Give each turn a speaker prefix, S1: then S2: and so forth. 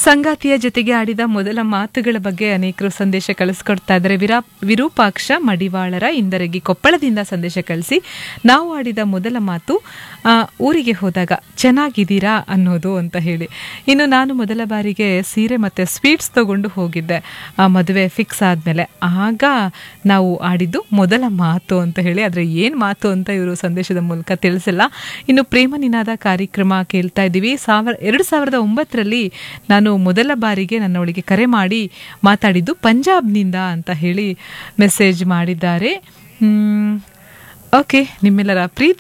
S1: ಸಂಗಾತಿಯ ಜೊತೆಗೆ ಆಡಿದ ಮೊದಲ ಮಾತುಗಳ ಬಗ್ಗೆ ಅನೇಕರು ಸಂದೇಶ ಕಳಿಸ್ಕೊಡ್ತಾ ಇದ್ದಾರೆ ವಿರಾ ವಿರೂಪಾಕ್ಷ ಮಡಿವಾಳರ ಇಂದರಗಿ ಕೊಪ್ಪಳದಿಂದ ಸಂದೇಶ ಕಳಿಸಿ ನಾವು ಆಡಿದ ಮೊದಲ ಮಾತು ಆ, ಊರಿಗೆ ಹೋದಾಗ ಚೆನ್ನಾಗಿದ್ದೀರಾ ಅನ್ನೋದು ಅಂತ ಹೇಳಿ ಇನ್ನು ನಾನು ಮೊದಲ ಬಾರಿಗೆ ಸೀರೆ ಮತ್ತು ಸ್ವೀಟ್ಸ್ ತಗೊಂಡು ಹೋಗಿದ್ದೆ ಆ ಮದುವೆ ಫಿಕ್ಸ್ ಆದಮೇಲೆ ಆಗ ನಾವು ಆಡಿದ್ದು ಮೊದಲ ಮಾತು ಅಂತ ಹೇಳಿ ಆದರೆ ಏನು ಮಾತು ಅಂತ ಇವರು ಸಂದೇಶದ ಮೂಲಕ ತಿಳಿಸಿಲ್ಲ ಇನ್ನು ಪ್ರೇಮ ನಿನಾದ ಕಾರ್ಯಕ್ರಮ ಕೇಳ್ತಾ ಇದ್ದೀವಿ ಸಾವಿರ ಎರಡು ಸಾವಿರದ ಒಂಬತ್ತರಲ್ಲಿ ನಾನು ಮೊದಲ ಬಾರಿಗೆ ನನ್ನೊಳಗೆ ಕರೆ ಮಾಡಿ ಮಾತಾಡಿದ್ದು ಪಂಜಾಬ್ನಿಂದ ಅಂತ ಹೇಳಿ ಮೆಸೇಜ್ ಮಾಡಿದ್ದಾರೆ ಓಕೆ ನಿಮ್ಮೆಲ್ಲರ ಪ್ರೀತಿ